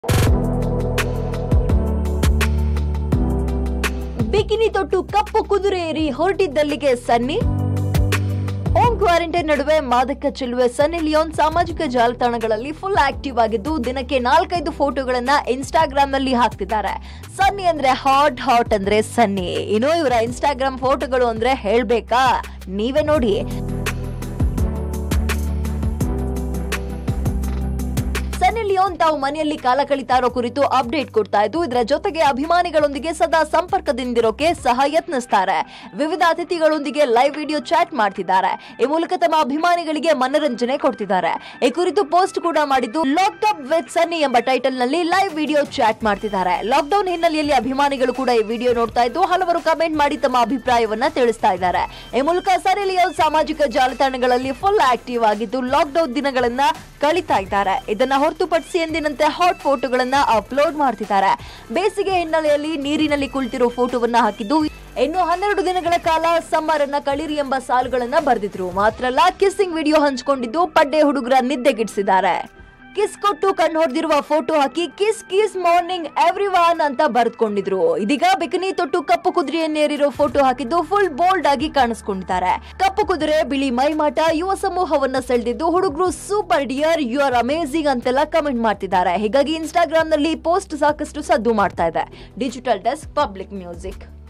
bikini ತೊಟ್ಟು ಕಪ್ಪು ಕುದುರೆ ಏರಿ ಹೊರಟಿದ್ದಲ್ಲಿಗೆ ಸನ್ನಿ ಹೋಮ್ ಕ್ವಾರಂಟೈನ್ ನಡುವೆ ಮಾದಕ ಚೆಲುವೆ ಸನ್ನಿ ಲಿಯೋನ್ ಸಾಮಾಜಿಕ ಜಾಲತಾಣಗಳಲ್ಲಿ ಫುಲ್ ಆಕ್ಟಿವ್ ಆಗಿದ್ದು ದಿನಕ್ಕೆ ನಾಲ್ಕೈದು ಫೋಟೋಗಳನ್ನ ಇನ್ಸ್ಟಾಗ್ರಾಮ್ ನಲ್ಲಿ ಹಾಕ್ತಿದ್ದಾರೆ ಸನ್ನಿ ಅಂದ್ರೆ ಹಾಟ್ ಹಾಟ್ ಅಂದ್ರೆ ಸನ್ನಿ ಇನ್ನು ಇವರ ಇನ್ಸ್ಟಾಗ್ರಾಮ್ ಫೋಟೋಗಳು ಅಂದ್ರೆ ಹೇಳ್ಬೇಕಾ ನೀವೇ ನೋಡಿ ಸನ್ನಿ ಲಿಯೋನ್ ತಾವು ಮನೆಯಲ್ಲಿ ಕಾಲ ಕಳೀತಾ ಇರೋ ಕುರಿತು ಅಪ್ಡೇಟ್ ಕೊಡ್ತಾ ಇದ್ದು ಇದರ ಜೊತೆಗೆ ಅಭಿಮಾನಿಗಳೊಂದಿಗೆ ಸದಾ ಸಂಪರ್ಕದಿಂದಿರೋಕೆ ಸಹ ಯತ್ನಿಸ್ತಾರೆ ವಿವಿಧ ಅತಿಥಿಗಳೊಂದಿಗೆ ಲೈವ್ ವಿಡಿಯೋ ಚಾಟ್ ಮಾಡ್ತಿದ್ದಾರೆ ಈ ಮೂಲಕ ತಮ್ಮ ಅಭಿಮಾನಿಗಳಿಗೆ ಮನರಂಜನೆ ಕೊಡ್ತಿದ್ದಾರೆ ಈ ಕುರಿತು ಪೋಸ್ಟ್ ಕೂಡ ಮಾಡಿದ್ದು ಲಾಕ್ ಅಪ್ ವಿತ್ ಸನ್ನಿ ಎಂಬ ಟೈಟಲ್ ನಲ್ಲಿ ಲೈವ್ ವಿಡಿಯೋ ಚಾಟ್ ಮಾಡ್ತಿದ್ದಾರೆ ಲಾಕ್ಡೌನ್ ಹಿನ್ನೆಲೆಯಲ್ಲಿ ಅಭಿಮಾನಿಗಳು ಕೂಡ ಈ ವಿಡಿಯೋ ನೋಡ್ತಾ ಇದ್ದು ಹಲವರು ಕಮೆಂಟ್ ಮಾಡಿ ತಮ್ಮ ಅಭಿಪ್ರಾಯವನ್ನ ತಿಳಿಸ್ತಾ ಇದ್ದಾರೆ ಈ ಮೂಲಕ ಸನ್ನಿ ಲಿಯೋನ್ ಸಾಮಾಜಿಕ ಜಾಲತಾಣಗಳಲ್ಲಿ ಫುಲ್ ಆಕ್ಟಿವ್ ಆಗಿದ್ದು ಲಾಕ್ಡೌನ್ ದಿನಗಳನ್ನ ಕಳೀತಾ ಇದ್ದಾರೆ ಇದನ್ನ ಹೊರತುಪಡಿಸಿ ಎಂದಿನಂತೆ ಹಾಟ್ ಫೋಟೋಗಳನ್ನ ಅಪ್ಲೋಡ್ ಮಾಡ್ತಿದ್ದಾರೆ ಬೇಸಿಗೆ ಹಿನ್ನೆಲೆಯಲ್ಲಿ ನೀರಿನಲ್ಲಿ ಕುಳಿತಿರೋ ಫೋಟೋವನ್ನ ಹಾಕಿದ್ದು ಇನ್ನು ಹನ್ನೆರಡು ದಿನಗಳ ಕಾಲ ಸಮ್ಮರ್ ಅನ್ನ ಕಳೀರಿ ಎಂಬ ಸಾಲುಗಳನ್ನ ಬರೆದಿದ್ರು ಮಾತ್ರ ಅಲ್ಲ ಕಿಸ್ಸಿಂಗ್ ವಿಡಿಯೋ ಹಂಚಿಕೊಂಡಿದ್ದು ಪಡ್ಡೆ ಹುಡುಗರ ನಿದ್ದೆಗಿಡಿಸಿದ್ದಾರೆ ಕಿಸ್ ಕೊಟ್ಟು ಕಣ್ಣು ಹೊಡೆದಿರುವ ಫೋಟೋ ಹಾಕಿ kiss kiss morning every one ಅಂತ ಬರೆದುಕೊಂಡಿದ್ರು ಇದೀಗ ಬಿಕಿನಿ ತೊಟ್ಟು ಕಪ್ಪು ಕುದುರೆಯನ್ನೇರಿರೋ ಫೋಟೋ ಹಾಕಿದ್ದು ಫುಲ್ ಬೋಲ್ಡ್ ಆಗಿ ಕಾಣಿಸ್ಕೊಂಡಿದ್ದಾರೆ ಕಪ್ಪು ಕುದುರೆ ಬಿಳಿ ಮೈಮಾಟ ಯುವ ಸಮೂಹವನ್ನ ಸೆಳೆದಿದ್ದು ಹುಡುಗರು super dear you are amazing ಅಂತೆಲ್ಲ ಕಮೆಂಟ್ ಮಾಡ್ತಿದ್ದಾರೆ ಹೀಗಾಗಿ ಇನ್ಸ್ಟಾಗ್ರಾಮ್ ನಲ್ಲಿ ಪೋಸ್ಟ್ ಸಾಕಷ್ಟು ಸದ್ದು ಮಾಡ್ತಾ ಇದೆ ಡಿಜಿಟಲ್ ಡೆಸ್ಕ್ ಪಬ್ಲಿಕ್ ಮ್ಯೂಸಿಕ್